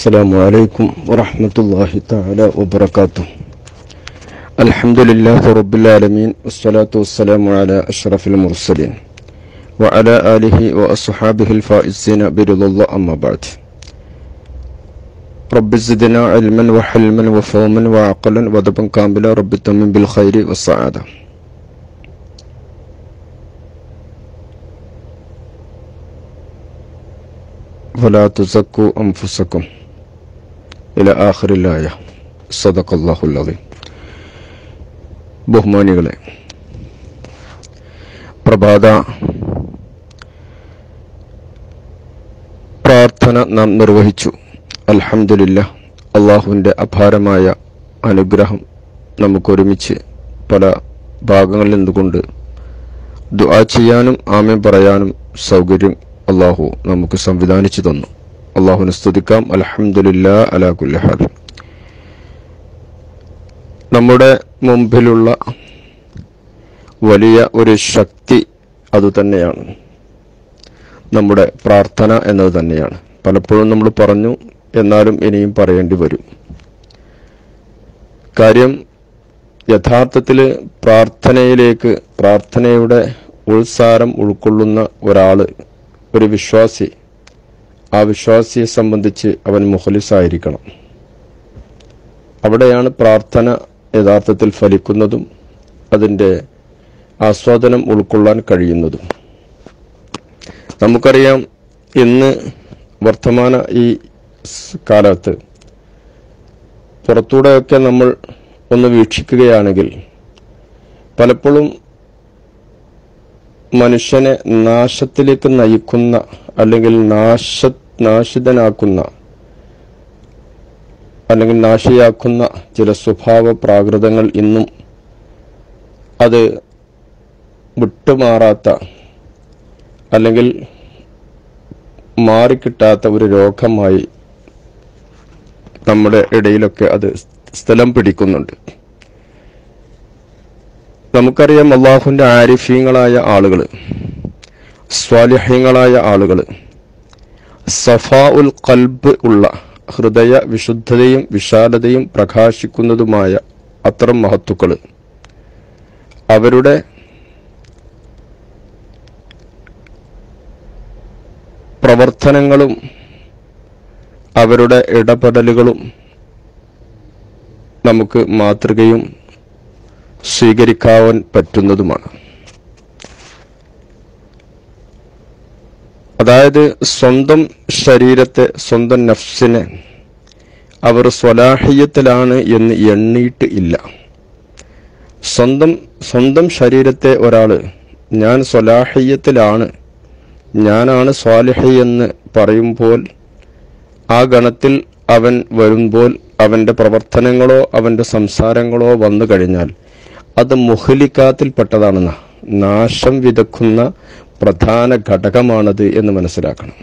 السلام عليكم ورحمة الله تعالى وبركاته الحمد لله رب العالمين والصلاة والسلام على أشرف المرسلين وعلى آله وأصحابه الفائزين برضا الله أما بعد رب زدنا علما وحلما وفهما وعقلا ودبا كاملا رب تمن بالخير والسعادة ولا تزكوا أنفسكم إلى آخر الآية صدق الله العظيم ബഹുമാനികളെ പ്രഭാത പ്രാർത്ഥന നാം നിർവഹിച്ചു അൽഹംദുലില്ല അള്ളാഹുവിൻ്റെ അപാരമായ അനുഗ്രഹം നമുക്കൊരുമിച്ച് പല ഭാഗങ്ങളിൽ നിന്നുകൊണ്ട് ദുആ ചെയ്യാനും ആമേൻ പറയാനും സൗകര്യം അള്ളാഹു നമുക്ക് സംവിധാനിച്ചു തന്നു അള്ളാഹുവിനെ സ്തുതിക്കാം അലഹമുല്ല അലാ കുല്ലഹാൽ നമ്മുടെ മുമ്പിലുള്ള വലിയ ഒരു ശക്തി അതുതന്നെയാണ് നമ്മുടെ പ്രാർത്ഥന എന്നത് തന്നെയാണ് പലപ്പോഴും നമ്മൾ പറഞ്ഞു എന്നാലും ഇനിയും പറയേണ്ടി വരും കാര്യം യഥാർത്ഥത്തിൽ പ്രാർത്ഥനയിലേക്ക് പ്രാർത്ഥനയുടെ ഉൾസാരം ഉൾക്കൊള്ളുന്ന ഒരാള് ഒരു വിശ്വാസി ആ വിശ്വാസിയെ സംബന്ധിച്ച് അവൻ മുഖലിസായിരിക്കണം അവിടെയാണ് പ്രാർത്ഥന യഥാർത്ഥത്തിൽ ഫലിക്കുന്നതും അതിൻ്റെ ആസ്വാദനം ഉൾക്കൊള്ളാൻ കഴിയുന്നതും നമുക്കറിയാം ഇന്ന് വർത്തമാന ഈ സ് കാലത്ത് പുറത്തൂടെയൊക്കെ നമ്മൾ ഒന്ന് വീക്ഷിക്കുകയാണെങ്കിൽ പലപ്പോഴും മനുഷ്യനെ നാശത്തിലേക്ക് നയിക്കുന്ന അല്ലെങ്കിൽ നാശ നാശിതനാക്കുന്ന അല്ലെങ്കിൽ നാശിയാക്കുന്ന ചില സ്വഭാവ പ്രാകൃതങ്ങൾ ഇന്നും അത് വിട്ടുമാറാത്ത അല്ലെങ്കിൽ മാറിക്കിട്ടാത്ത ഒരു രോഗമായി നമ്മുടെ ഇടയിലൊക്കെ അത് സ്ഥലം പിടിക്കുന്നുണ്ട് നമുക്കറിയാം അള്ളാഹുവിൻ്റെ ആരിഫീങ്ങളായ ആളുകൾ സ്വാലിഹ്യങ്ങളായ ആളുകൾ സഫാ ഉൽ കൽബ് ഉള്ള ഹൃദയ വിശുദ്ധതയും വിശാലതയും പ്രകാശിക്കുന്നതുമായ അത്തരം മഹത്തുക്കൾ അവരുടെ പ്രവർത്തനങ്ങളും അവരുടെ ഇടപെടലുകളും നമുക്ക് മാതൃകയും സ്വീകരിക്കാവാൻ പറ്റുന്നതുമാണ് അതായത് സ്വന്തം ശരീരത്തെ സ്വന്തം നഫ്സിനെ അവർ സ്വലാഹിയത്തിലാണ് എന്ന് എണ്ണിയിട്ട് ഇല്ല സ്വന്തം സ്വന്തം ശരീരത്തെ ഒരാൾ ഞാൻ സ്വലാഹിയത്തിലാണ് ഞാനാണ് സ്വാലിഹി എന്ന് പറയുമ്പോൾ ആ ഗണത്തിൽ അവൻ വരുമ്പോൾ അവൻ്റെ പ്രവർത്തനങ്ങളോ അവൻ്റെ സംസാരങ്ങളോ വന്നു കഴിഞ്ഞാൽ അത് മുഹലിക്കാത്തിൽപ്പെട്ടതാണെന്ന നാശം വിതക്കുന്ന പ്രധാന ഘടകമാണത് എന്ന് മനസ്സിലാക്കണം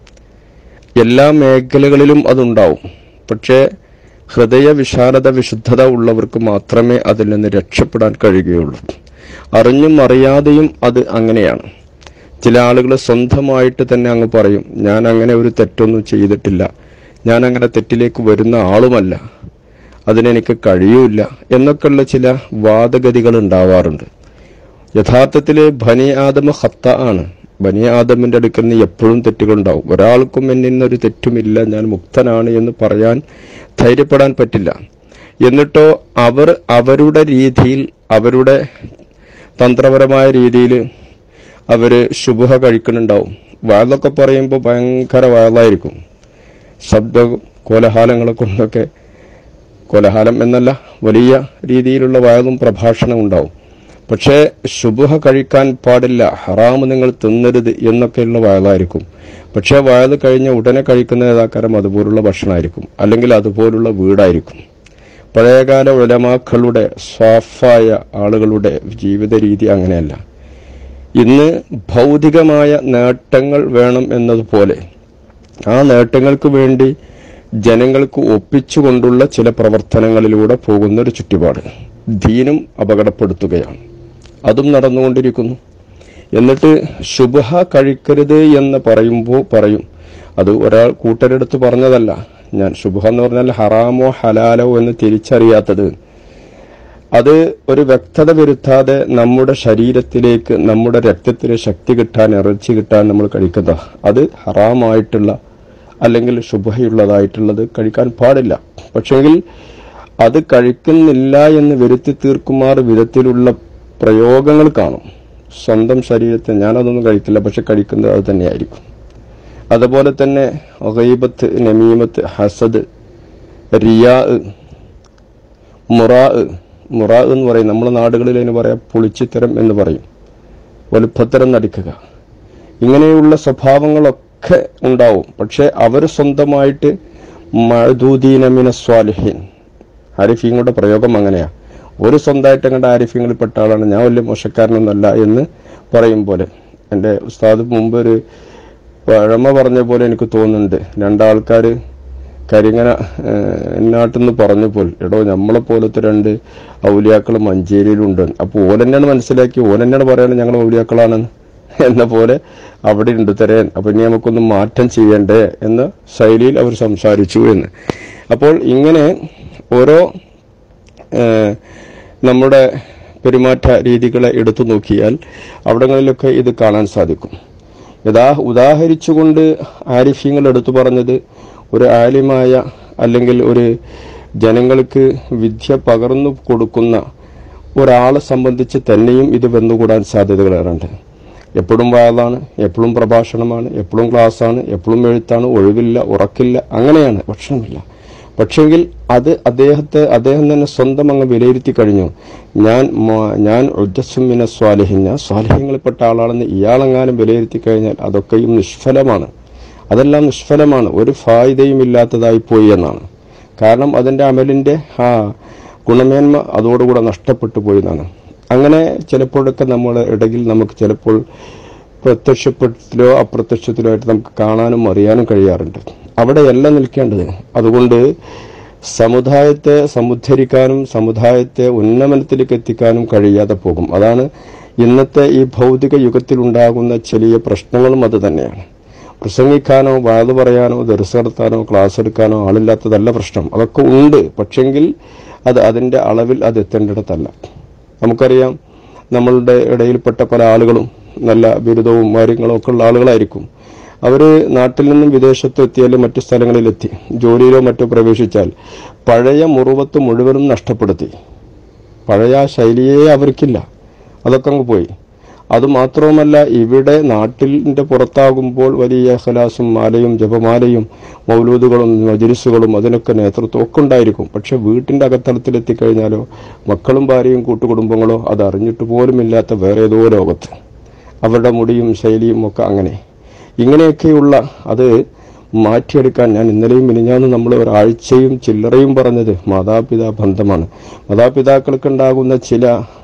എല്ലാ മേഖലകളിലും അതുണ്ടാവും പക്ഷേ ഹൃദയ വിശാലത വിശുദ്ധത ഉള്ളവർക്ക് മാത്രമേ അതിൽ നിന്ന് രക്ഷപ്പെടാൻ കഴിയുകയുള്ളൂ അറിഞ്ഞും അറിയാതെയും അത് അങ്ങനെയാണ് ചില ആളുകൾ സ്വന്തമായിട്ട് തന്നെ അങ്ങ് പറയും ഞാൻ അങ്ങനെ ഒരു തെറ്റൊന്നും ചെയ്തിട്ടില്ല ഞാൻ അങ്ങനെ തെറ്റിലേക്ക് വരുന്ന ആളുമല്ല അതിനെനിക്ക് കഴിയൂല എന്നൊക്കെയുള്ള ചില വാദഗതികൾ ഉണ്ടാവാറുണ്ട് യഥാർത്ഥത്തിൽ ബനി ആദമ ഹത്ത ആണ് ബനി ആദമിന്റെ അടുക്കൽ നിന്ന് എപ്പോഴും തെറ്റുകളുണ്ടാവും ഒരാൾക്കും എന്നിൽ നിന്നൊരു തെറ്റുമില്ല ഞാൻ മുക്തനാണ് എന്ന് പറയാൻ ധൈര്യപ്പെടാൻ പറ്റില്ല എന്നിട്ടോ അവർ അവരുടെ രീതിയിൽ അവരുടെ തന്ത്രപരമായ രീതിയിൽ അവര് ശുഭ കഴിക്കുന്നുണ്ടാവും വയലൊക്കെ പറയുമ്പോൾ ഭയങ്കര വയലായിരിക്കും ശബ്ദ കോലഹാലങ്ങളെ കൊണ്ടൊക്കെ കോലഹാലം എന്നല്ല വലിയ രീതിയിലുള്ള വയലും പ്രഭാഷണം ഉണ്ടാവും പക്ഷേ ശുഭ കഴിക്കാൻ പാടില്ല ഹറാമ് നിങ്ങൾ തിന്നരുത് എന്നൊക്കെയുള്ള വയലായിരിക്കും പക്ഷേ വയത് കഴിഞ്ഞ ഉടനെ കഴിക്കുന്ന ഏതാക്കാരം അതുപോലുള്ള ഭക്ഷണമായിരിക്കും അല്ലെങ്കിൽ അതുപോലുള്ള വീടായിരിക്കും പഴയകാല ഉലമാക്കളുടെ സ്വാഫായ ആളുകളുടെ ജീവിത രീതി അങ്ങനെയല്ല ഇന്ന് ഭൗതികമായ നേട്ടങ്ങൾ വേണം എന്നതുപോലെ ആ നേട്ടങ്ങൾക്ക് വേണ്ടി ജനങ്ങൾക്ക് ഒപ്പിച്ചുകൊണ്ടുള്ള ചില പ്രവർത്തനങ്ങളിലൂടെ പോകുന്ന ഒരു ചുറ്റുപാട് ദീനും അപകടപ്പെടുത്തുകയാണ് അതും നടന്നുകൊണ്ടിരിക്കുന്നു എന്നിട്ട് ശുഭ കഴിക്കരുത് എന്ന് പറയുമ്പോൾ പറയും അത് ഒരാൾ കൂട്ടരെടുത്ത് പറഞ്ഞതല്ല ഞാൻ ശുഭ എന്ന് പറഞ്ഞാൽ ഹറാമോ ഹലാലോ എന്ന് തിരിച്ചറിയാത്തത് അത് ഒരു വ്യക്തത വരുത്താതെ നമ്മുടെ ശരീരത്തിലേക്ക് നമ്മുടെ രക്തത്തിന് ശക്തി കിട്ടാൻ എനർജി കിട്ടാൻ നമ്മൾ കഴിക്കുന്ന അത് ഹറാമായിട്ടുള്ള അല്ലെങ്കിൽ ശുഭയുള്ളതായിട്ടുള്ളത് കഴിക്കാൻ പാടില്ല പക്ഷെങ്കിൽ അത് കഴിക്കുന്നില്ല എന്ന് വരുത്തി തീർക്കുമാർ വിധത്തിലുള്ള പ്രയോഗങ്ങൾ കാണും സ്വന്തം ശരീരത്തെ ഞാനതൊന്നും കഴിക്കില്ല പക്ഷെ കഴിക്കുന്നത് അത് തന്നെയായിരിക്കും അതുപോലെ തന്നെ ഗൈബത്ത് നമീമത്ത് ഹസദ് റിയാ മുറാ മുറാ എന്ന് പറയും നമ്മുടെ നാടുകളിൽ അതിന് പറയാം പുളിച്ചിത്തരം എന്ന് പറയും വലുപ്പത്തരം നടിക്കുക ഇങ്ങനെയുള്ള സ്വഭാവങ്ങളൊക്കെ ഉണ്ടാവും പക്ഷെ അവർ സ്വന്തമായിട്ട് മഴദൂദീനമിന സ്വാലിഹീൻ ആരിഫീങ്ങളുടെ പ്രയോഗം അങ്ങനെയാ ഒരു സ്വന്തമായിട്ട് അങ്ങോട്ട് ആരിഫീങ്ങളിൽപ്പെട്ട ആളാണ് ഞാൻ വലിയ മോശക്കാരനൊന്നല്ല എന്ന് പറയും പോലെ എൻ്റെ ഉസ്താദ് മുമ്പ് ഒരു പഴമ പറഞ്ഞ പോലെ എനിക്ക് തോന്നുന്നുണ്ട് രണ്ടാൾക്കാർ കരിങ്ങന എന്നാട്ടിൽ നിന്ന് പറഞ്ഞപ്പോൾ എടോ നമ്മളെ പോലത്തെ രണ്ട് ഔലിയാക്കൾ മഞ്ചേരിയിലുണ്ട് അപ്പോൾ ഓലെന്നെയാണ് മനസ്സിലാക്കി ഓലെന്നെയാണ് പറയുന്നത് ഞങ്ങൾ ഔലിയാക്കളാണെന്ന് എന്ന പോലെ അവിടെ ഉണ്ട് തരേൻ അപ്പൊ ഇനി നമുക്കൊന്ന് മാറ്റം ചെയ്യണ്ടേ എന്ന ശൈലിയിൽ അവർ സംസാരിച്ചു എന്ന് അപ്പോൾ ഇങ്ങനെ ഓരോ ഏഹ്, നമ്മുടെ പെരുമാറ്റ രീതികളെ എടുത്തു നോക്കിയാൽ അവിടങ്ങളിലൊക്കെ ഇത് കാണാൻ സാധിക്കും യഥാ ഉദാഹരിച്ചുകൊണ്ട് ആരിഫ്യങ്ങൾ എടുത്തു പറഞ്ഞത് ഒരു ആലിമായ അല്ലെങ്കിൽ ഒരു ജനങ്ങൾക്ക് വിദ്യ പകർന്നു കൊടുക്കുന്ന ഒരാളെ സംബന്ധിച്ച് തന്നെയും ഇത് വന്നുകൂടാൻ സാധ്യതകളേറുണ്ട് എപ്പോഴും വായതാണ് എപ്പോഴും പ്രഭാഷണമാണ് എപ്പോഴും ക്ലാസ്സാണ് എപ്പോഴും എഴുത്താണ് ഒഴിവില്ല ഉറക്കില്ല അങ്ങനെയാണ് ഭക്ഷണമില്ല പക്ഷെങ്കിൽ അത് അദ്ദേഹത്തെ അദ്ദേഹം തന്നെ സ്വന്തം അങ്ങ് വിലയിരുത്തി കഴിഞ്ഞു ഞാൻ മ- ഞാൻ ഉദ്ദസുമിന സ്വാലിഹിന സ്വാലിഹ്യങ്ങളിൽപ്പെട്ട ആളാണെന്ന് ഇയാളെങ്ങാനും വിലയിരുത്തി കഴിഞ്ഞാൽ അതൊക്കെയും നിഷ്ഫലമാണ് അതെല്ലാം നിഷ്ഫലമാണ് ഒരു ഫായിദയും ഇല്ലാത്തതായി പോയി എന്നാണ് കാരണം അതിന്റെ അമലിന്റെ ആ ഗുണമേന്മ അതോടുകൂടെ നഷ്ടപ്പെട്ടു പോയി എന്നാണ് അങ്ങനെ ചിലപ്പോഴൊക്കെ നമ്മുടെ ഇടയിൽ നമുക്ക് ചിലപ്പോൾ പ്രത്യക്ഷപ്പെട്ടിലോ അപ്രത്യക്ഷത്തിലോ ആയിട്ട് നമുക്ക് കാണാനും അറിയാനും കഴിയാറുണ്ട് അവിടെയല്ല നിൽക്കേണ്ടത് അതുകൊണ്ട് സമുദായത്തെ സമുദ്ധരിക്കാനും സമുദായത്തെ ഉന്നമനത്തിലേക്ക് എത്തിക്കാനും കഴിയാതെ പോകും അതാണ് ഇന്നത്തെ ഈ ഭൗതിക യുഗത്തിൽ ഉണ്ടാകുന്ന ചെറിയ പ്രശ്നങ്ങളും അത് തന്നെയാണ് പ്രസംഗിക്കാനോ വാത് പറയാനോ ദർസ് നടത്താനോ ക്ലാസ് എടുക്കാനോ ആളില്ലാത്തതല്ല പ്രശ്നം അതൊക്കെ ഉണ്ട് പക്ഷെങ്കിൽ അത് അതിന്റെ അളവിൽ അത് എത്തേണ്ടിടത്തല്ല നമുക്കറിയാം നമ്മളുടെ ഇടയിൽപ്പെട്ട പല ആളുകളും നല്ല ബിരുദവും കാര്യങ്ങളും ഒക്കെ ഉള്ള ആളുകളായിരിക്കും അവര് നാട്ടിൽ നിന്നും വിദേശത്ത് എത്തിയാലും മറ്റു സ്ഥലങ്ങളിലെത്തി ജോലിയിലോ മറ്റോ പ്രവേശിച്ചാൽ പഴയ മുറിവത്ത് മുഴുവനും നഷ്ടപ്പെടുത്തി പഴയ ആ ശൈലിയേ അവർക്കില്ല അതൊക്കെ അങ്ങ് പോയി അതുമാത്രവുമല്ല ഇവിടെ നാട്ടിന്റെ പുറത്താകുമ്പോൾ വലിയ ഖലാസും മാലയും ജപമാലയും മൗലൂദുകളും മജിലിസുകളും അതിനൊക്കെ നേതൃത്വം ഒക്കെ ഉണ്ടായിരിക്കും പക്ഷെ വീട്ടിന്റെ അകത്തളത്തിൽ എത്തിക്കഴിഞ്ഞാലോ മക്കളും ഭാര്യയും കൂട്ടുകുടുംബങ്ങളോ അത് അറിഞ്ഞിട്ട് പോലുമില്ലാത്ത വേറെ ഏതോ ലോകത്ത് അവരുടെ മുടിയും ശൈലിയും ഒക്കെ അങ്ങനെ ഇങ്ങനെയൊക്കെയുള്ള അത് മാറ്റിയെടുക്കാൻ ഞാൻ ഇന്നലെയും മിനിഞ്ഞാന്ന് നമ്മൾ ഒരാഴ്ചയും ചില്ലറയും പറഞ്ഞത് മാതാപിതാ ബന്ധമാണ് മാതാപിതാക്കൾക്ക് ഉണ്ടാകുന്ന ചില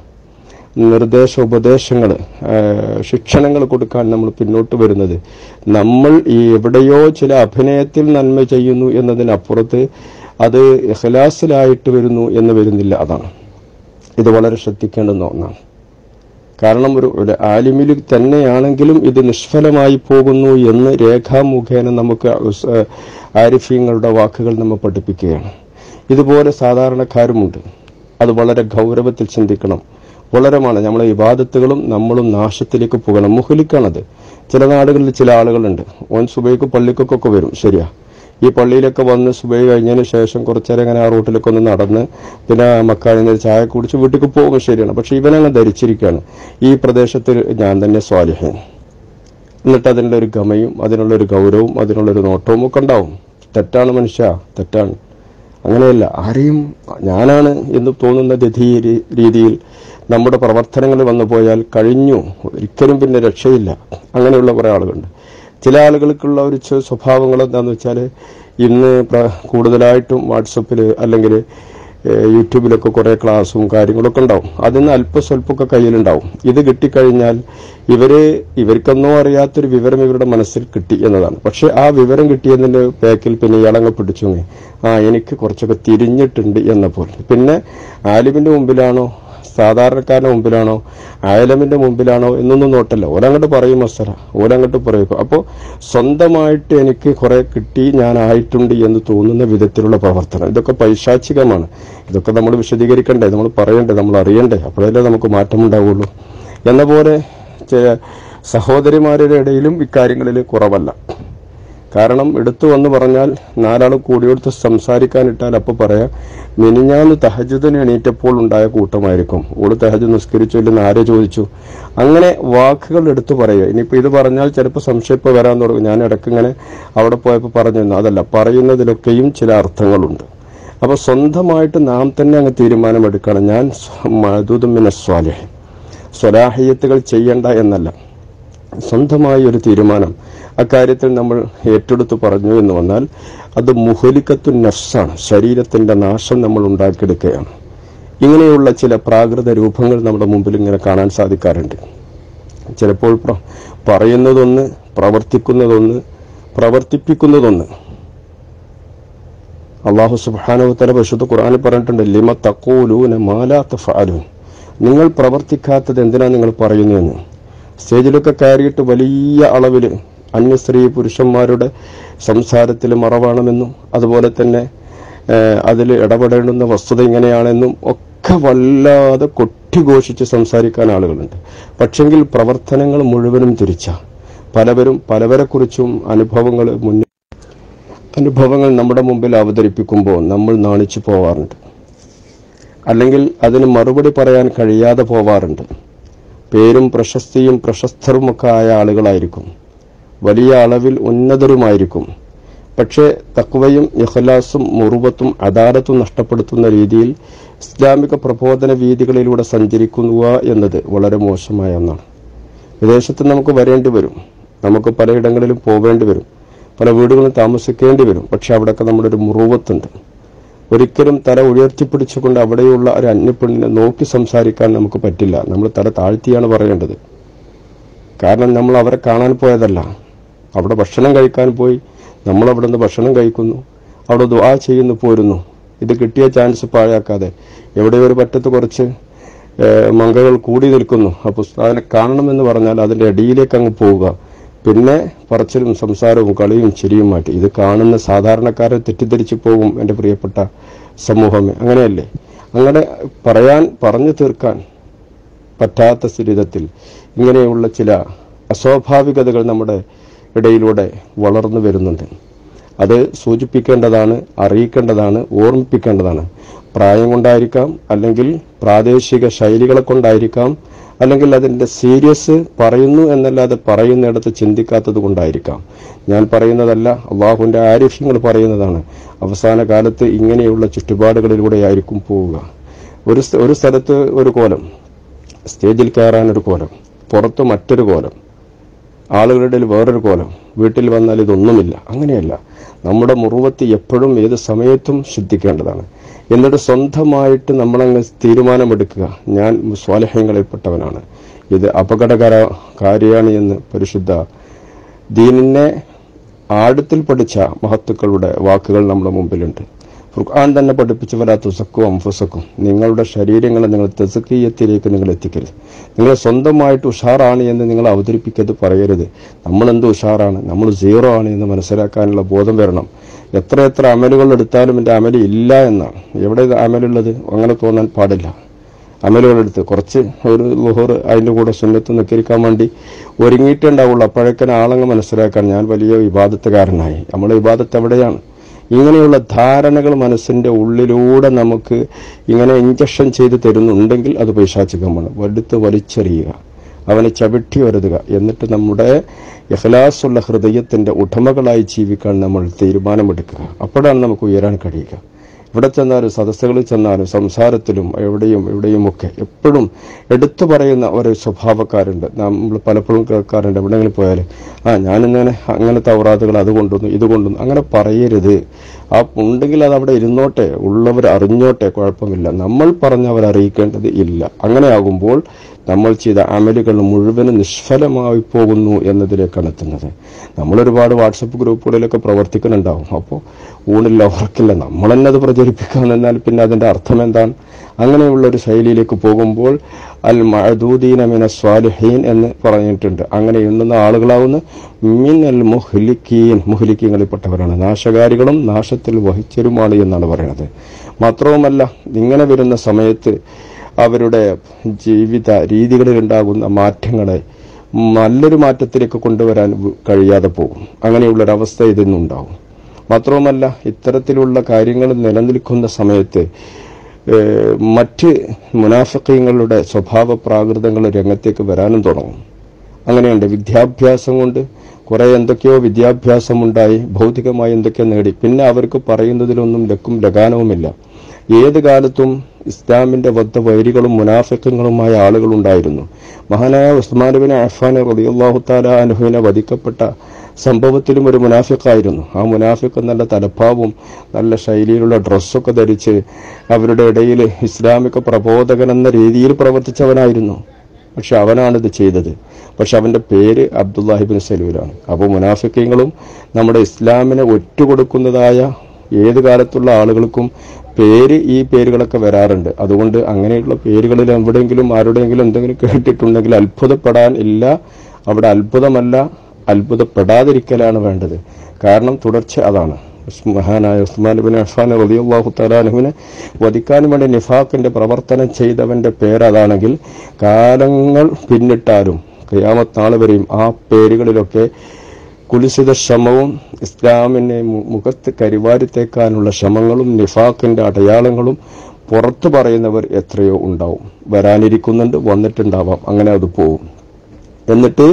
നിർദ്ദേശ ഉപദേശങ്ങൾ ശിക്ഷണങ്ങൾ കൊടുക്കാൻ നമ്മൾ പിന്നോട്ട് വരുന്നത് നമ്മൾ ഈ എവിടെയോ ചില അഭിനയത്തിൽ നന്മ ചെയ്യുന്നു എന്നതിനപ്പുറത്ത് അത് ഇഖ്ലാസിലായിട്ട് വരുന്നു എന്ന് വരുന്നില്ല അതാണ് ഇത് വളരെ ശ്രദ്ധിക്കേണ്ടുന്ന ഒന്നാണ് കാരണം ഒരു ഒരു ആലിമിൽ തന്നെയാണെങ്കിലും ഇത് നിഷ്ഫലമായി പോകുന്നു എന്ന് രേഖാമുഖേന നമുക്ക് ഉസ്- ഏഹ് ആരിഫ്യങ്ങളുടെ വാക്കുകൾ നമ്മെ പഠിപ്പിക്കുകയാണ് ഇതുപോലെ സാധാരണക്കാരുമുണ്ട് അത് വളരെ ഗൗരവത്തിൽ ചിന്തിക്കണം വളരെമാണ് നമ്മളെ വിവാദത്തുകളും നമ്മളും നാശത്തിലേക്ക് പോകണം മുഹലിക്കാണത് ചില നാടുകളിൽ ചില ആളുകളുണ്ട് ഓൻ സുബൈക്ക് പള്ളിക്കൊക്കെ വരും ശരിയാ ഈ പള്ളിയിലൊക്കെ വന്ന് സുബൈ കഴിഞ്ഞതിന് ശേഷം കുറച്ചേരം ഇങ്ങനെ ആ റൂട്ടിലൊക്കെ ഒന്ന് നടന്ന് പിന്നെ മക്കാനിൽ നിന്ന് ചായ കുടിച്ച് വീട്ടിലേക്ക് പോകും ശരിയാണ് പക്ഷെ ഇവനങ്ങ് ധരിച്ചിരിക്കുകയാണ് ഈ പ്രദേശത്ത് ഞാൻ തന്നെ സ്വാലിഹൻ എന്നിട്ട് അതിനുള്ള ഒരു ഗമയും അതിനുള്ള ഒരു ഗൗരവവും അതിനുള്ള ഒരു നോട്ടവും ഒക്കെ ഉണ്ടാവും തെറ്റാണ് മനുഷ്യ തെറ്റാണ് അങ്ങനെയല്ല ആരെയും ഞാനാണ് എന്ന് തോന്നുന്ന രതി രീതിയിൽ നമ്മുടെ പ്രവർത്തനങ്ങൾ വന്നു പോയാൽ കഴിഞ്ഞു ഒരിക്കലും പിന്നെ രക്ഷയില്ല അങ്ങനെയുള്ള കുറെ ആളുകളുണ്ട് ചില ആളുകൾക്കുള്ള ഒരു ചെ- സ്വഭാവങ്ങൾ എന്താന്ന് വെച്ചാൽ ഇന്ന് പ്ര- കൂടുതലായിട്ടും വാട്സപ്പിൽ അല്ലെങ്കിൽ ഏഹ്, യൂട്യൂബിലൊക്കെ കുറെ ക്ലാസ്സും കാര്യങ്ങളൊക്കെ ഉണ്ടാവും അതിന് അല്പസ്വല്പമൊക്കെ കയ്യിലുണ്ടാവും ഇത് കിട്ടിക്കഴിഞ്ഞാൽ ഇവര് ഇവർക്കൊന്നും അറിയാത്തൊരു വിവരം ഇവരുടെ മനസ്സിൽ കിട്ടി എന്നതാണ് പക്ഷെ ആ വിവരം കിട്ടിയതിന്റെ ബാക്കിൽ പിന്നെ ഇളങ്ങ പിടിച്ചു ആ എനിക്ക് കുറച്ചൊക്കെ തിരിഞ്ഞിട്ടുണ്ട് എന്ന പോലെ പിന്നെ ആലിമിന്റെ മുമ്പിലാണോ സാധാരണക്കാരന്റെ മുമ്പിലാണോ ആയലമിന്റെ മുമ്പിലാണോ എന്നൊന്നും നോട്ടല്ല ഓരങ്ങോട്ട് പറയും മസല ഓരങ്ങോട്ട് പറയും അപ്പോൾ സ്വന്തമായിട്ട് എനിക്ക് കുറെ കിട്ടി ഞാൻ ആയിട്ടുണ്ട് എന്ന് തോന്നുന്ന വിധത്തിലുള്ള പ്രവർത്തനം ഇതൊക്കെ പൈശാചികമാണ് ഇതൊക്കെ നമ്മൾ വിശദീകരിക്കണ്ടേ നമ്മൾ പറയണ്ടേ നമ്മൾ അറിയണ്ടേ അപ്പോഴല്ലേ നമുക്ക് മാറ്റമുണ്ടാവുള്ളൂ എന്ന പോലെ ചില സഹോദരിമാരുടെ ഇടയിലും ഇക്കാര്യങ്ങളിൽ കുറവല്ല കാരണം എടുത്തു വന്ന് പറഞ്ഞാൽ നാലാൾ കൂടിയെടുത്ത് സംസാരിക്കാനിട്ടാൽ അപ്പോൾ പറയാം മിനിഞ്ഞാന്ന് തഹജുദിന് എണീറ്റപ്പോൾ ഉണ്ടായ കൂട്ടമായിരിക്കും ഓള് തഹജ് നിസ്കരിച്ചു ഇല്ലെന്ന് ആരെ ചോദിച്ചു അങ്ങനെ വാക്കുകൾ എടുത്തു പറയുക ഇനിയിപ്പോൾ ഇത് പറഞ്ഞാൽ ചിലപ്പോൾ സംശയം വരാൻ തുടങ്ങും ഞാൻ ഇടയ്ക്ക് ഇങ്ങനെ അവിടെ പോയപ്പോൾ പറഞ്ഞിരുന്നു അതല്ല പറയുന്നതിലൊക്കെയും ചില അർത്ഥങ്ങളുണ്ട് അപ്പോൾ സ്വന്തമായിട്ട് നാം തന്നെ അങ്ങ് തീരുമാനമെടുക്കണം ഞാൻ മധുദുമിന സ്വാലിഹ് സ്വലാഹിയത്തുകൾ ചെയ്യണ്ട എന്നല്ല സ്വന്തമായ ഒരു തീരുമാനം അക്കാര്യത്തിൽ നമ്മൾ ഏറ്റെടുത്ത് പറഞ്ഞു എന്ന് വന്നാൽ അത് മുഹലിക്കത്തു നഫ്സാണ് ശരീരത്തിന്റെ നാശം നമ്മൾ ഉണ്ടാക്കിയെടുക്കുകയാണ് ഇങ്ങനെയുള്ള ചില പ്രാകൃത രൂപങ്ങൾ നമ്മുടെ മുമ്പിൽ ഇങ്ങനെ കാണാൻ സാധിക്കാറുണ്ട് ചിലപ്പോൾ പ്ര- പറയുന്നതൊന്ന് പ്രവർത്തിക്കുന്നതൊന്ന് പ്രവർത്തിപ്പിക്കുന്നതൊന്ന് അള്ളാഹു സുബാനുത്തല പരിശുദ്ധ ഖുർആനിൽ പറഞ്ഞിട്ടുണ്ട് ലിമ തക്കൂലൂന മാലാ തഫാലൂൻ നിങ്ങൾ പ്രവർത്തിക്കാത്തത് എന്തിനാ നിങ്ങൾ പറയുന്നതെന്ന് സ്റ്റേജിലൊക്കെ കയറിയിട്ട് വലിയ അളവിൽ അന്യസ്ത്രീ പുരുഷന്മാരുടെ സംസാരത്തിൽ മറവാണമെന്നും അതുപോലെ തന്നെ അതിൽ ഇടപെടേണ്ടുന്ന വസ്തുത ഇങ്ങനെയാണെന്നും ഒക്കെ വല്ലാതെ കൊട്ടിഘോഷിച്ച് സംസാരിക്കാൻ ആളുകളുണ്ട് പക്ഷെങ്കിൽ പ്രവർത്തനങ്ങൾ മുഴുവനും തിരിച്ച പലവരും പലവരെക്കുറിച്ചും അനുഭവങ്ങൾ മുന്നിൽ അനുഭവങ്ങൾ നമ്മുടെ മുമ്പിൽ അവതരിപ്പിക്കുമ്പോൾ നമ്മൾ നാണിച്ചു പോവാറുണ്ട് അല്ലെങ്കിൽ അതിന് മറുപടി പറയാൻ കഴിയാതെ പോവാറുണ്ട് പേരും പ്രശസ്തിയും പ്രശസ്തരുമൊക്കെ ആയ ആളുകളായിരിക്കും വലിയ അളവിൽ ഉന്നതരുമായിരിക്കും പക്ഷേ തക്വയും ഇഖ്ലാസും മുറുവത്തും അദാലത്തും നഷ്ടപ്പെടുത്തുന്ന രീതിയിൽ ഇസ്ലാമിക പ്രബോധന വീതികളിലൂടെ സഞ്ചരിക്കുക എന്നത് വളരെ മോശമായ ഒന്നാണ് വിദേശത്ത് നമുക്ക് വരേണ്ടി വരും നമുക്ക് പലയിടങ്ങളിലും പോവേണ്ടി വരും പല വീടുകളിലും താമസിക്കേണ്ടി വരും പക്ഷെ അവിടെയൊക്കെ നമ്മുടെ ഒരു മുറുവത്തുണ്ട് ഒരിക്കലും തല ഉയർത്തിപ്പിടിച്ചുകൊണ്ട് അവിടെയുള്ള ഒരു അന്യപ്പെണ്ണിനെ നോക്കി സംസാരിക്കാൻ നമുക്ക് പറ്റില്ല നമ്മൾ തല താഴ്ത്തിയാണ് പറയേണ്ടത് കാരണം നമ്മൾ അവരെ കാണാൻ പോയതല്ല അവിടെ ഭക്ഷണം കഴിക്കാൻ പോയി നമ്മൾ അവിടെ നിന്ന് ഭക്ഷണം കഴിക്കുന്നു അവിടെ ദുആ ചെയ്യുന്നു പോരുന്നു ഇത് കിട്ടിയ ചാൻസ് പാഴാക്കാതെ എവിടെ ഒരു പറ്റത്ത് കുറച്ച് ഏഹ്, മങ്കകൾ കൂടി നിൽക്കുന്നു അപ്പോൾ അതിനെ കാണണമെന്ന് പറഞ്ഞാൽ അതിന്റെ അടിയിലേക്ക് അങ്ങ് പോവുക പിന്നെ പറച്ചിലും സംസാരവും കളിയും ചിരിയും മാറ്റി ഇത് കാണുന്ന സാധാരണക്കാരെ തെറ്റിദ്ധരിച്ചു പോകും എൻ്റെ പ്രിയപ്പെട്ട സമൂഹമേ അങ്ങനെയല്ലേ അങ്ങനെ പറയാൻ പറഞ്ഞു തീർക്കാൻ പറ്റാത്ത സ്ഥിതിത്തിൽ ഇങ്ങനെയുള്ള ചില അസ്വാഭാവികതകൾ നമ്മുടെ ഇടയിലൂടെ വളർന്നു വരുന്നുണ്ട് അത് സൂചിപ്പിക്കേണ്ടതാണ് അറിയിക്കേണ്ടതാണ് ഓർമ്മിപ്പിക്കേണ്ടതാണ് പ്രായം കൊണ്ടായിരിക്കാം അല്ലെങ്കിൽ പ്രാദേശിക ശൈലികളെ കൊണ്ടായിരിക്കാം അല്ലെങ്കിൽ അതിന്റെ സീരിയസ് പറയുന്നു എന്നല്ലാതെ പറയുന്നിടത്ത് ചിന്തിക്കാത്തത് കൊണ്ടായിരിക്കാം ഞാൻ പറയുന്നതല്ല അള്ളാഹുവിന്റെ ആരിഫ്യങ്ങൾ പറയുന്നതാണ് അവസാന കാലത്ത് ഇങ്ങനെയുള്ള ചുറ്റുപാടുകളിലൂടെയായിരിക്കും പോവുക ഒരു സ്ഥ- ഒരു സ്ഥലത്ത് ഒരു കോലം സ്റ്റേജിൽ കയറാൻ ഒരു കോലം പുറത്ത് മറ്റൊരു കോലം ആളുകളുടെ ഇടയിൽ വേറൊരു കോലം വീട്ടിൽ വന്നാൽ ഇതൊന്നുമില്ല അങ്ങനെയല്ല നമ്മുടെ മുറുവത്ത് എപ്പോഴും ഏത് സമയത്തും ശുദ്ധിക്കേണ്ടതാണ് എന്നിട്ട് സ്വന്തമായിട്ട് നമ്മളങ്ങ് തീരുമാനമെടുക്കുക ഞാൻ സ്വാലഹ്യങ്ങളിൽപ്പെട്ടവനാണ് ഇത് അപകടകര കാര്യമാണ് എന്ന് പരിശുദ്ധ ദീനിനെ ആഴത്തിൽ പഠിച്ച മഹത്തുക്കളുടെ വാക്കുകൾ നമ്മുടെ മുമ്പിലുണ്ട് ഖുർആൻ തന്നെ പഠിപ്പിച്ചു വരാ തുസക്കും അംഫുസക്കും നിങ്ങളുടെ ശരീരങ്ങളെ നിങ്ങൾ തെസക്കീയത്തിലേക്ക് നിങ്ങൾ എത്തിക്കരുത് നിങ്ങൾ സ്വന്തമായിട്ട് ഉഷാറാണ് എന്ന് നിങ്ങൾ അവതരിപ്പിക്കരുത് പറയരുത് നമ്മൾ എന്ത് ഉഷാറാണ് നമ്മൾ സീറോ ആണ് എന്ന് മനസ്സിലാക്കാനുള്ള ബോധം വരണം എത്ര എത്ര അമലുകൾ എടുത്താലും എൻ്റെ അമല് ഇല്ല എന്നാണ് എവിടെ ഇത് അമലുള്ളത് അങ്ങനെ തോന്നാൻ പാടില്ല അമലുകളെടുത്ത് കുറച്ച് ഒരു ലുഹർ അതിൻ്റെ കൂടെ സുന്നത്ത് നിക്കരിക്കാൻ വേണ്ടി ഒരുങ്ങിയിട്ടുണ്ടാവുള്ളൂ അപ്പോഴേക്കും ആളങ്ങ് മനസ്സിലാക്കാൻ ഞാൻ വലിയ വിവാദത്തുകാരനായി നമ്മളെ വിവാദത്ത് എവിടെയാണ് ഇങ്ങനെയുള്ള ധാരണകൾ മനസ്സിന്റെ ഉള്ളിലൂടെ നമുക്ക് ഇങ്ങനെ ഇഞ്ചക്ഷൻ ചെയ്ത് തരുന്നുണ്ടെങ്കിൽ അത് പൈശാചികമാണ് വടുത്ത് വലിച്ചെറിയുക അവനെ ചവിട്ടി വരുതുക എന്നിട്ട് നമ്മുടെ ഇഖ്ലാസുള്ള ഹൃദയത്തിന്റെ ഉടമകളായി ജീവിക്കാൻ നമ്മൾ തീരുമാനമെടുക്കുക അപ്പോഴാണ് നമുക്ക് ഉയരാൻ കഴിയുക ഇവിടെ ചെന്നാലും സദസ്സുകളിൽ ചെന്നാലും സംസാരത്തിലും എവിടെയും എവിടെയുമൊക്കെ എപ്പോഴും എടുത്തു പറയുന്ന ഒരു സ്വഭാവക്കാരുണ്ട് നമ്മൾ പലപ്പോഴും കേൾക്കാറുണ്ട് എവിടെയെങ്കിലും പോയാൽ ആ ഞാനിങ്ങനെ അങ്ങനത്തെ ഔറാദുകൾ അത് കൊണ്ടുവന്നു ഇത് കൊണ്ടുവന്നു അങ്ങനെ പറയരുത് ആ ഉണ്ടെങ്കിൽ അത് അവിടെ ഇരുന്നോട്ടെ ഉള്ളവർ അറിഞ്ഞോട്ടെ കുഴപ്പമില്ല നമ്മൾ പറഞ്ഞ് അവർ അറിയിക്കേണ്ടത് ഇല്ല അങ്ങനെ ആകുമ്പോൾ നമ്മൾ ചെയ്ത അമലുകൾ മുഴുവനും നിഷ്ഫലമായി പോകുന്നു എന്നതിലേക്കാണ് എത്തുന്നത് നമ്മൾ ഒരുപാട് വാട്സപ്പ് ഗ്രൂപ്പുകളിലൊക്കെ പ്രവർത്തിക്കുന്നുണ്ടാവും അപ്പോൾ ഊണില്ല ഉറക്കില്ല നമ്മൾ തന്നെ അത് പ്രചരിപ്പിക്കാൻ എന്നാൽ പിന്നെ അതിന്റെ അർത്ഥം എന്താണ് അങ്ങനെയുള്ള ഒരു ശൈലിയിലേക്ക് പോകുമ്പോൾ അൽ മഅദൂദീന മിന സ്വാലിഹീൻ എന്ന് പറഞ്ഞിട്ടുണ്ട് അങ്ങനെ എണ്ണുന്ന ആളുകളാവുന്ന മിൻ അൽ മുഹ്ലിക്കീൻ മുഹ്ലിക്കീങ്ങളിൽപ്പെട്ടവരാണ് നാശകാരികളും നാശത്തിൽ വഹിച്ചരുമാണ് എന്നാണ് പറയുന്നത് മാത്രവുമല്ല ഇങ്ങനെ വരുന്ന സമയത്ത് അവരുടെ ജീവിത രീതികളിൽ ഉണ്ടാകുന്ന മാറ്റങ്ങളെ നല്ലൊരു മാറ്റത്തിലേക്ക് കൊണ്ടുവരാൻ വ- കഴിയാതെ പോകും അങ്ങനെയുള്ളൊരവസ്ഥ ഇതിന്നുണ്ടാവും മാത്രവുമല്ല ഇത്തരത്തിലുള്ള കാര്യങ്ങൾ നിലനിൽക്കുന്ന സമയത്ത് ഏഹ്, മറ്റ് മുനാഫിക്കങ്ങളുടെ സ്വഭാവ പ്രാകൃതങ്ങൾ രംഗത്തേക്ക് വരാനും തുടങ്ങും അങ്ങനെയുണ്ട് വിദ്യാഭ്യാസം കൊണ്ട് കുറെ എന്തൊക്കെയോ വിദ്യാഭ്യാസമുണ്ടായി ഭൗതികമായി എന്തൊക്കെയോ നേടി പിന്നെ അവർക്ക് പറയുന്നതിലൊന്നും ലക്കും ലഗാനവുമില്ല ഏത് കാലത്തും ഇസ്ലാമിന്റെ വദ്ധ വൈരികളും മുനാഫിക്കങ്ങളുമായ ആളുകളുണ്ടായിരുന്നു മഹാനായ ഉസ്മാനുബിൻ അഫാൻ റളിയല്ലാഹു തആല അനുഹുവിനെ വധിക്കപ്പെട്ട സംഭവത്തിലും ഒരു മുനാഫിക്കായിരുന്നു ആ മുനാഫിക്ക് നല്ല തലപ്പാവും നല്ല ശൈലിയിലുള്ള ഡ്രസ്സൊക്കെ ധരിച്ച് അവരുടെ ഇടയിൽ ഇസ്ലാമിക പ്രബോധകൻ എന്ന രീതിയിൽ പ്രവർത്തിച്ചവനായിരുന്നു പക്ഷെ അവനാണിത് ചെയ്തത് പക്ഷെ അവന്റെ പേര് അബ്ദുല്ലാഹിബിൻ സലൂലാണ് അപ്പോൾ മുനാഫിക്കങ്ങളും നമ്മുടെ ഇസ്ലാമിനെ ഒറ്റുകൊടുക്കുന്നതായ ഏത് കാലത്തുള്ള ആളുകൾക്കും പേര് ഈ പേരുകളൊക്കെ വരാറുണ്ട് അതുകൊണ്ട് അങ്ങനെയുള്ള പേരുകളിൽ എവിടെയെങ്കിലും ആരുടെയെങ്കിലും എന്തെങ്കിലും കേട്ടിട്ടുണ്ടെങ്കിൽ അത്ഭുതപ്പെടാൻ ഇല്ല അവിടെ അത്ഭുതമല്ല അത്ഭുതപ്പെടാതിരിക്കലാണ് വേണ്ടത് കാരണം തുടർച്ച അതാണ് ഉസ് മഹാനായ ഉസ്മാൻ ബിൻ അഫാൻ റളിയല്ലാഹു തആലാനുവിനെ വധിക്കാൻ വേണ്ടി നിഫാഖിന്റെ പ്രവർത്തനം ചെയ്തവന്റെ പേരതാണെങ്കിൽ കാലങ്ങൾ പിന്നിട്ടാലും ഖിയാമത്ത് നാൾ വരെയും ആ പേരുകളിലൊക്കെ കുലിസിത ശ്രമവും ഇസ്ലാമിനെ മു- മുഖത്ത് കരിവാരിത്തേക്കാനുള്ള ശ്രമങ്ങളും നിഫാഖിന്റെ അടയാളങ്ങളും പുറത്തു പറയുന്നവർ എത്രയോ ഉണ്ടാവും വരാനിരിക്കുന്നുണ്ട് വന്നിട്ടുണ്ടാവാം അങ്ങനെ അത് പോവും എന്നിട്ട്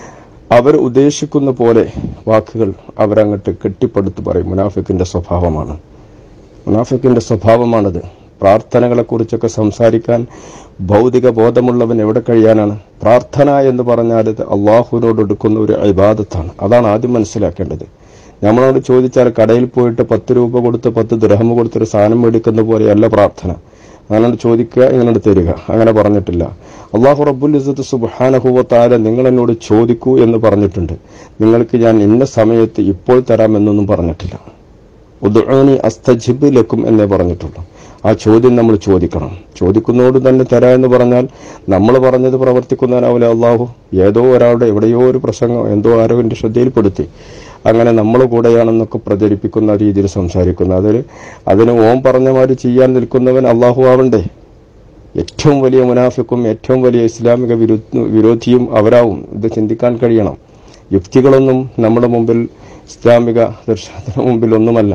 അവർ ഉദ്ദേശിക്കുന്ന പോലെ വാക്കുകൾ അവരങ്ങട്ട് കെട്ടിപ്പടുത്ത് പറയും മുനാഫിക്കിന്റെ സ്വഭാവമാണ് മുനാഫിക്കിന്റെ സ്വഭാവമാണത് പ്രാർത്ഥനകളെ കുറിച്ചൊക്കെ സംസാരിക്കാൻ ഭൗതിക ബോധമുള്ളവൻ എവിടെ കഴിയാനാണ് പ്രാർത്ഥന എന്ന് പറഞ്ഞാൽ ഇത് അള്ളാഹുവിനോട് എടുക്കുന്ന ഒരു ഇബാദത്താണ് അതാണ് ആദ്യം മനസ്സിലാക്കേണ്ടത് നമ്മളോട് ചോദിച്ചാൽ കടയിൽ പോയിട്ട് പത്ത് രൂപ കൊടുത്ത് പത്ത് ദൃഹം കൊടുത്തൊരു സാധനം മേടിക്കുന്ന പോലെയല്ല പ്രാർത്ഥന അങ്ങനെ ചോദിക്കുക ഇങ്ങനെ തരിക അങ്ങനെ പറഞ്ഞിട്ടില്ല അള്ളാഹു റബ്ബുൽ ഇസത്ത് സുബാനഹുവത്താല നിങ്ങൾ എന്നോട് ചോദിക്കൂ എന്ന് പറഞ്ഞിട്ടുണ്ട് നിങ്ങൾക്ക് ഞാൻ ഇന്ന സമയത്ത് ഇപ്പോൾ തരാമെന്നൊന്നും പറഞ്ഞിട്ടില്ല ഉദ്ഊനി അസ്തജിബ് ലക്കും എന്നേ പറഞ്ഞിട്ടുള്ളൂ ആ ചോദ്യം നമ്മൾ ചോദിക്കണം ചോദിക്കുന്നതോട് തന്നെ തരാ എന്ന് പറഞ്ഞാൽ നമ്മൾ പറഞ്ഞത് പ്രവർത്തിക്കുന്നവനാവില്ല അള്ളാഹു ഏതോ ഒരാളുടെ എവിടെയോ ഒരു പ്രസംഗം എന്തോ ആരോ എന്റെ ശ്രദ്ധയിൽപ്പെടുത്തി അങ്ങനെ നമ്മൾ കൂടെയാണെന്നൊക്കെ പ്രചരിപ്പിക്കുന്ന രീതിയിൽ സംസാരിക്കുന്നു അതിൽ അതിന് ഓം പറഞ്ഞ മാതിരി ചെയ്യാൻ നിൽക്കുന്നവൻ അള്ളാഹു ആവണ്ടേ ഏറ്റവും വലിയ മുനാഫിക്കും ഏറ്റവും വലിയ ഇസ്ലാമിക വിരു- വിരോധിയും അവരാവും ഇത് ചിന്തിക്കാൻ കഴിയണം യുക്തികളൊന്നും നമ്മുടെ മുമ്പിൽ ഇസ്ലാമിക ദർശനത്തിന് മുമ്പിൽ ഒന്നുമല്ല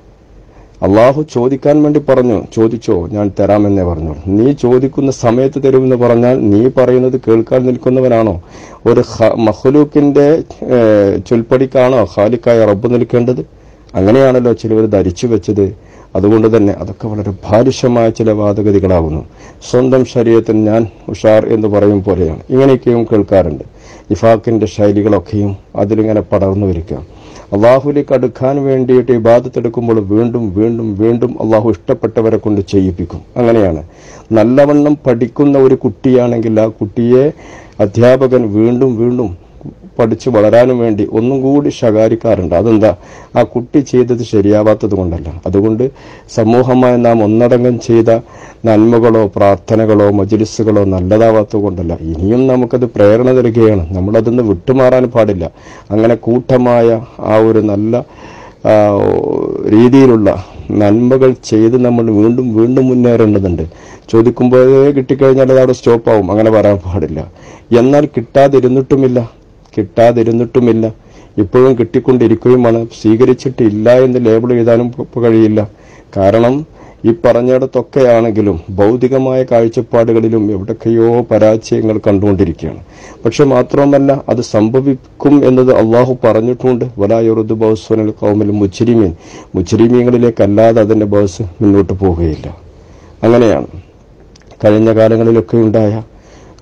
അള്ളാഹു ചോദിക്കാൻ വേണ്ടി പറഞ്ഞു ചോദിച്ചോ ഞാൻ തരാമെന്നേ പറഞ്ഞു നീ ചോദിക്കുന്ന സമയത്ത് തരുമെന്ന് പറഞ്ഞാൽ നീ പറയുന്നത് കേൾക്കാൻ നിൽക്കുന്നവനാണോ ഒരു ഹ- മഹ്ലൂക്കിന്റെ ഏഹ്, ചൊൽപ്പടിക്കാണോ ഖാലിക്കായ റബ്ബ് നിൽക്കേണ്ടത് അങ്ങനെയാണല്ലോ ചിലവർ ധരിച്ചു വെച്ചത് അതുകൊണ്ട് തന്നെ അതൊക്കെ വളരെ ബാലിശമായ ചില വാദഗതികളാകുന്നു സ്വന്തം ശരീരത്തിൽ ഞാൻ ഉഷാർ എന്ന് പറയും പോലെയാണ് ഇങ്ങനെയൊക്കെയും കേൾക്കാറുണ്ട് ഇഫാഖിന്റെ ശൈലികളൊക്കെയും അതിലിങ്ങനെ പടർന്നു വരിക അള്ളാഹുലേക്ക് അടുക്കാൻ വേണ്ടിയിട്ട് ഇബാദത്തെടുക്കുമ്പോൾ വീണ്ടും വീണ്ടും വീണ്ടും അള്ളാഹു ഇഷ്ടപ്പെട്ടവരെ കൊണ്ട് ചെയ്യിപ്പിക്കും അങ്ങനെയാണ് നല്ലവണ്ണം പഠിക്കുന്ന ഒരു കുട്ടിയാണെങ്കിൽ ആ കുട്ടിയെ അധ്യാപകൻ വീണ്ടും വീണ്ടും പഠിച്ച് വളരാനും വേണ്ടി ഒന്നും കൂടി ശകാരിക്കാറുണ്ട് അതെന്താ ആ കുട്ടി ചെയ്തത് ശരിയാവാത്തത് കൊണ്ടല്ല അതുകൊണ്ട് സമൂഹമായി നാം ഒന്നടങ്കം ചെയ്ത നന്മകളോ പ്രാർത്ഥനകളോ മജിലിസുകളോ നല്ലതാവാത്തത് കൊണ്ടല്ല ഇനിയും നമുക്കത് പ്രേരണ തരികയാണ് നമ്മളതൊന്ന് വിട്ടുമാറാൻ പാടില്ല അങ്ങനെ കൂട്ടമായ ആ ഒരു നല്ല ആ, രീതിയിലുള്ള നന്മകൾ ചെയ്ത് നമ്മൾ വീണ്ടും വീണ്ടും മുന്നേറേണ്ടതുണ്ട് ചോദിക്കുമ്പോഴേ കിട്ടിക്കഴിഞ്ഞാൽ അത് അവിടെ സ്റ്റോപ്പാവും അങ്ങനെ പറയാൻ പാടില്ല എന്നാൽ കിട്ടാതിരുന്നിട്ടുമില്ല കിട്ടാതിരുന്നിട്ടുമില്ല ഇപ്പോഴും കിട്ടിക്കൊണ്ടിരിക്കുകയുമാണ് സ്വീകരിച്ചിട്ടില്ല എന്ന് ലേബിൾ എഴുതാനും ഇപ്പൊ കഴിയില്ല കാരണം ഈ പറഞ്ഞിടത്തൊക്കെയാണെങ്കിലും ഭൗതികമായ കാഴ്ചപ്പാടുകളിലും എവിടൊക്കെയോ പരാജയങ്ങൾ കണ്ടുകൊണ്ടിരിക്കുകയാണ് പക്ഷെ മാത്രമല്ല അത് സംഭവിക്കും എന്നത് അള്ളാഹു പറഞ്ഞിട്ടുണ്ട് വലായുറുദ് ബൗസ്വനൽ കൗമിൽ മുച്ചിരിമീൻ മുച്ചിരിമീങ്ങളിലേക്കല്ലാതെ അതിന്റെ ബസ് മുന്നോട്ട് പോവുകയില്ല അങ്ങനെയാണ് കഴിഞ്ഞ കാലങ്ങളിലൊക്കെ ഉണ്ടായ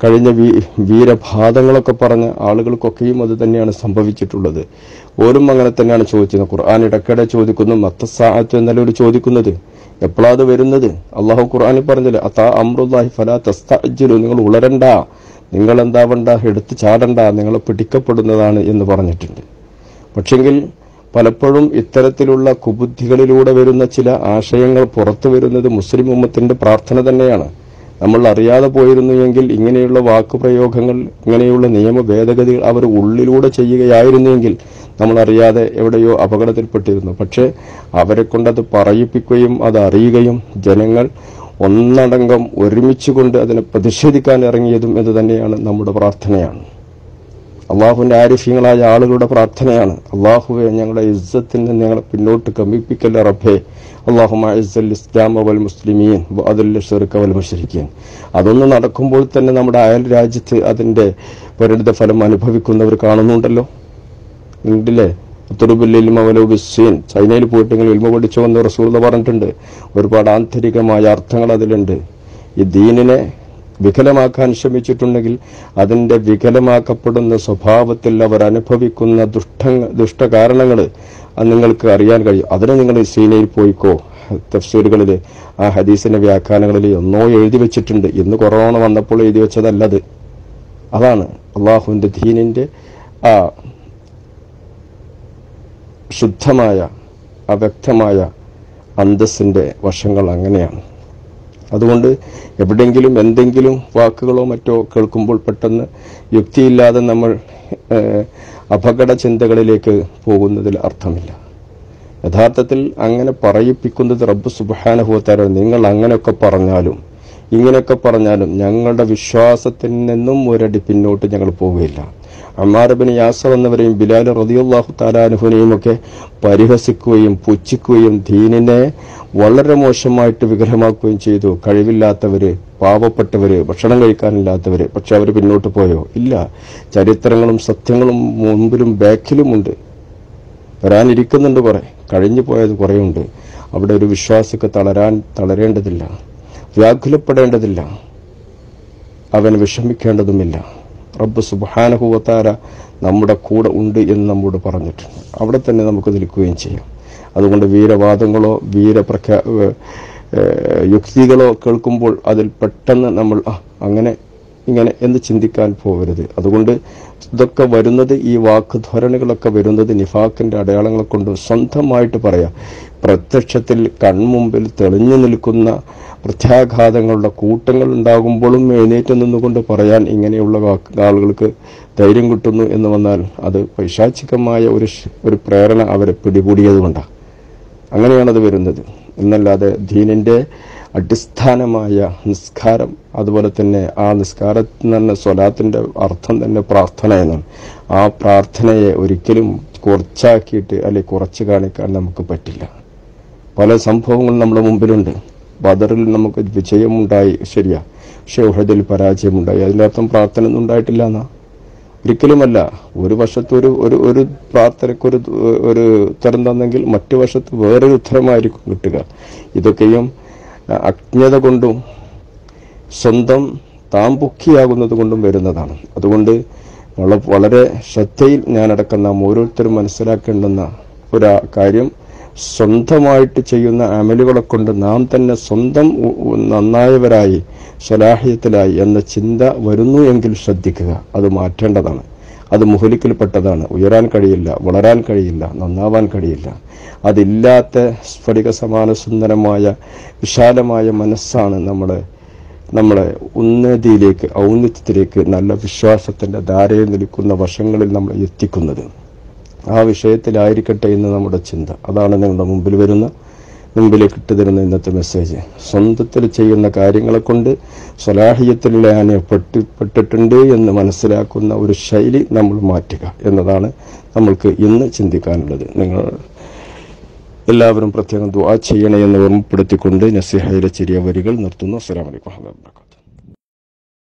കഴിഞ്ഞ വീ വീരഭാതങ്ങളൊക്കെ പറഞ്ഞ ആളുകൾക്കൊക്കെയും അത് തന്നെയാണ് സംഭവിച്ചിട്ടുള്ളത് ഓരും അങ്ങനെ തന്നെയാണ് ചോദിച്ചത് ഖുർആൻ ഇടയ്ക്കിടെ ചോദിക്കുന്നു മത്തസാഹത്ത് എന്നല്ല ഒരു ചോദിക്കുന്നത് എപ്പോഴാ അത് വരുന്നത് അള്ളാഹു ഖുർആാനിൽ പറഞ്ഞില്ല അതാ അമ്രുല്ലാഹി ഫലാ തസ്തഅജ്ജിലു നിങ്ങൾ ഉളരണ്ട നിങ്ങൾ എന്താവണ്ട എടുത്ത് ചാടണ്ട നിങ്ങൾ പിടിക്കപ്പെടുന്നതാണ് എന്ന് പറഞ്ഞിട്ടുണ്ട് പക്ഷെങ്കിൽ പലപ്പോഴും ഇത്തരത്തിലുള്ള കുബുദ്ധികളിലൂടെ വരുന്ന ചില ആശയങ്ങൾ പുറത്തു വരുന്നത് മുസ്ലിം ഉമ്മത്തിന്റെ പ്രാർത്ഥന തന്നെയാണ് നമ്മൾ അറിയാതെ പോയിരുന്നു എങ്കിൽ ഇങ്ങനെയുള്ള വാക്കുപ്രയോഗങ്ങൾ ഇങ്ങനെയുള്ള നിയമ ഭേദഗതികൾ അവർ ഉള്ളിലൂടെ ചെയ്യുകയായിരുന്നെങ്കിൽ നമ്മൾ അറിയാതെ എവിടെയോ അപകടത്തിൽപ്പെട്ടിരുന്നു പക്ഷേ അവരെ കൊണ്ടത് പറയിപ്പിക്കുകയും അത് അറിയുകയും ജനങ്ങൾ ഒന്നടങ്കം ഒരുമിച്ചുകൊണ്ട് അതിനെ പ്രതിഷേധിക്കാൻ ഇറങ്ങിയതും എന്ന് തന്നെയാണ് നമ്മുടെ പ്രാർത്ഥനയാണ് അള്ളാഹുവിന്റെ ആരിഫ്യങ്ങളായ ആളുകളുടെ പ്രാർത്ഥനയാണ് അള്ളാഹുവെ ഞങ്ങളുടെ ഇസ്സത്തിൽ നിന്ന് ഞങ്ങളെ പിന്നോട്ട് കമ്പിപ്പിക്കല്ല റബ്ബേ അള്ളാഹുമ ഇസ്സൽ ഇസ്ലാം വൽ മുസ്ലിമീൻ അതിൽ ഷെറുക്ക വൽ മുഷരിക്കീൻ അതൊന്ന് നടക്കുമ്പോൾ തന്നെ നമ്മുടെ അയൽ രാജ്യത്ത് അതിന്റെ പരിണിത ഫലം അനുഭവിക്കുന്നവർ കാണുന്നുണ്ടല്ലോ ഉണ്ടല്ലേ തുറുബില്ലിൽമ വലോബിസ്സീൻ ചൈനയിൽ പോയിട്ടെങ്കിൽ ഇൽമ പഠിച്ചു എന്ന് റസൂർന്ന് പറഞ്ഞിട്ടുണ്ട് ഒരുപാട് ആന്തരികമായ അർത്ഥങ്ങൾ അതിലുണ്ട് ഈ ദീനിനെ വികലമാക്കാൻ ശ്രമിച്ചിട്ടുണ്ടെങ്കിൽ അതിന്റെ വികലമാക്കപ്പെടുന്ന സ്വഭാവത്തിൽ അവർ അനുഭവിക്കുന്ന ദുഷ്ട ദുഷ്ടകാരണങ്ങൾ അത് നിങ്ങൾക്ക് അറിയാൻ കഴിയും അതിന് നിങ്ങൾ സീനയിൽ പോയിക്കോ തഫ്സീലുകളിൽ ആ ഹദീസിന്റെ വ്യാഖ്യാനങ്ങളിൽ എന്നോ എഴുതി വെച്ചിട്ടുണ്ട് ഇന്ന് കൊറോണ വന്നപ്പോൾ എഴുതി വെച്ചതല്ലത് അതാണ് അള്ളാഹുവിന്റെ ദീനിന്റെ ആ ശുദ്ധമായ അവ്യക്തമായ അന്തസ്സിന്റെ വശങ്ങൾ അങ്ങനെയാണ് അതുകൊണ്ട് എവിടെയെങ്കിലും എന്തെങ്കിലും വാക്കുകളോ മറ്റോ കേൾക്കുമ്പോൾ പെട്ടെന്ന് യുക്തിയില്ലാതെ നമ്മൾ ഏഹ്, അപകട ചിന്തകളിലേക്ക് പോകുന്നതിൽ അർത്ഥമില്ല യഥാർത്ഥത്തിൽ അങ്ങനെ പറയിപ്പിക്കുന്നത് റബ്ബ് സുബാനുഭവത്താര നിങ്ങൾ അങ്ങനെയൊക്കെ പറഞ്ഞാലും ഇങ്ങനെയൊക്കെ പറഞ്ഞാലും ഞങ്ങളുടെ വിശ്വാസത്തിൽ നിന്നും ഒരടി പിന്നോട്ട് ഞങ്ങൾ പോവുകയില്ല അമ്മാറബിന് യാസർ എന്നവരെയും ബിലാൽ റതിയുള്ളാഹു താലാനുഹുനെയും ഒക്കെ പരിഹസിക്കുകയും പുച്ഛിക്കുകയും ദീനിനെ വളരെ മോശമായിട്ട് വിഗ്രഹമാക്കുകയും ചെയ്തു കഴിവില്ലാത്തവര് പാവപ്പെട്ടവര് ഭക്ഷണം കഴിക്കാനില്ലാത്തവര് പക്ഷെ അവർ പിന്നോട്ട് പോയോ ഇല്ല ചരിത്രങ്ങളും സത്യങ്ങളും മുമ്പിലും ബാക്കിലുമുണ്ട് വരാനിരിക്കുന്നുണ്ട് കുറെ കഴിഞ്ഞു പോയത് കുറേയുണ്ട് അവിടെ ഒരു വിശ്വാസിക്ക് തളരാൻ തളരേണ്ടതില്ല വ്യാകുലപ്പെടേണ്ടതില്ല അവൻ വിഷമിക്കേണ്ടതുമില്ല റബ്ബ് സുബാനഹുവത്താര നമ്മുടെ കൂടെ ഉണ്ട് എന്ന് നമ്മോട് പറഞ്ഞിട്ടുണ്ട് അവിടെ തന്നെ നമുക്ക് നിൽക്കുകയും ചെയ്യാം അതുകൊണ്ട് വീരവാദങ്ങളോ വീരപ്രഖ്യാ ഏഹ്, ഏഹ്, യുക്തികളോ കേൾക്കുമ്പോൾ അതിൽ പെട്ടെന്ന് നമ്മൾ ആ അങ്ങനെ ഇങ്ങനെ എന്ന് ചിന്തിക്കാൻ പോകരുത് അതുകൊണ്ട് ഇതൊക്കെ വരുന്നത് ഈ വാക്കുധോരണികളൊക്കെ വരുന്നത് നിഫാക്കിന്റെ അടയാളങ്ങളെ കൊണ്ട് സ്വന്തമായിട്ട് പറയാം പ്രത്യക്ഷത്തിൽ കൺമുമ്പിൽ തെളിഞ്ഞു നിൽക്കുന്ന പ്രത്യാഘാതങ്ങളുടെ കൂട്ടങ്ങൾ ഉണ്ടാകുമ്പോഴും എഴുന്നേറ്റ് നിന്നുകൊണ്ട് പറയാൻ ഇങ്ങനെയുള്ള വാക്ക് ആളുകൾക്ക് ധൈര്യം കിട്ടുന്നു എന്ന് വന്നാൽ അത് പൈശാചികമായ ഒരു ശ്- ഒരു പ്രേരണ അവരെ പിടികൂടിയതുകൊണ്ടാണ് അങ്ങനെയാണത് വരുന്നത് എന്നല്ലാതെ ദീനിന്റെ അടിസ്ഥാനമായ നിസ്കാരം അതുപോലെ തന്നെ ആ നിസ്കാരത്തിൽ തന്നെ സ്വലാത്തിന്റെ അർത്ഥം തന്നെ പ്രാർത്ഥന എന്നാണ് ആ പ്രാർത്ഥനയെ ഒരിക്കലും കുറച്ചാക്കിയിട്ട് അല്ലെ കുറച്ച് കാണിക്കാൻ നമുക്ക് പറ്റില്ല പല സംഭവങ്ങളും നമ്മുടെ മുമ്പിലുണ്ട് ബദറിൽ നമുക്ക് വിജയമുണ്ടായി ശരിയാ പക്ഷെ ഉഹദിൽ പരാജയമുണ്ടായി അതിന്റെ അർത്ഥം പ്രാർത്ഥന ഒന്നും ഉണ്ടായിട്ടില്ല എന്നാ ഒരിക്കലുമല്ല ഒരു വശത്ത് ഒരു ഒരു ഒരു പ്രാർത്ഥനയ്ക്ക് ഒരു ഒരു ഉത്തരം തന്നെങ്കിൽ മറ്റു വശത്ത് വേറൊരു ഉത്തരമായിരിക്കും കിട്ടുക ഇതൊക്കെയും അഹ്, അജ്ഞത കൊണ്ടും സ്വന്തം താമ്പുക്കിയാകുന്നത് കൊണ്ടും വരുന്നതാണ് അതുകൊണ്ട് വള- വളരെ ശ്രദ്ധയിൽ ഞാനടക്കം നാം ഓരോരുത്തരും മനസ്സിലാക്കേണ്ടുന്ന ഒരു കാര്യം സ്വന്തമായിട്ട് ചെയ്യുന്ന അമലുകളെ കൊണ്ട് നാം തന്നെ സ്വന്തം ഉ- ഉ- നന്നായവരായി സ്വലാഹിയത്തിലായി എന്ന ചിന്ത വരുന്നു എങ്കിൽ ശ്രദ്ധിക്കുക അത് മാറ്റേണ്ടതാണ് അത് മുഹലിക്കിൽപ്പെട്ടതാണ് ഉയരാൻ കഴിയില്ല വളരാൻ കഴിയില്ല നന്നാവാൻ കഴിയില്ല അതില്ലാത്ത സ്ഫടിക സമാന സുന്ദരമായ വിശാലമായ മനസ്സാണ് നമ്മളെ നമ്മളെ ഉന്നതിയിലേക്ക് ഔന്നത്യത്തിലേക്ക് നല്ല വിശ്വാസത്തിന്റെ ധാരയിൽ നിൽക്കുന്ന വശങ്ങളിൽ നമ്മൾ എത്തിക്കുന്നത് ആ വിഷയത്തിലായിരിക്കട്ടെ എന്ന് നമ്മുടെ ചിന്ത അതാണ് നിങ്ങളുടെ മുമ്പിൽ വരുന്ന മുമ്പിലേക്ക് ഇട്ടുതരുന്ന ഇന്നത്തെ മെസ്സേജ് സ്വന്തത്തിൽ ചെയ്യുന്ന കാര്യങ്ങളെ കൊണ്ട് സ്വലാഹിയത്തിൽ ഞാൻ പെട്ടി പെട്ടിട്ടുണ്ട് എന്ന് മനസ്സിലാക്കുന്ന ഒരു ശൈലി നമ്മൾ മാറ്റുക എന്നതാണ് നമ്മൾക്ക് ഇന്ന് ചിന്തിക്കാനുള്ളത് നിങ്ങൾ എല്ലാവരും പ്രത്യേകം ദുആ ചെയ്യണേ എന്ന് ഓർമ്മപ്പെടുത്തിക്കൊണ്ട് നസിഹയിലെ ചെറിയ വരികൾ നിർത്തുന്നു അസ്സലാമു അലൈക്കും വറഹ്മത്തുള്ളാഹി വബറകാതുഹു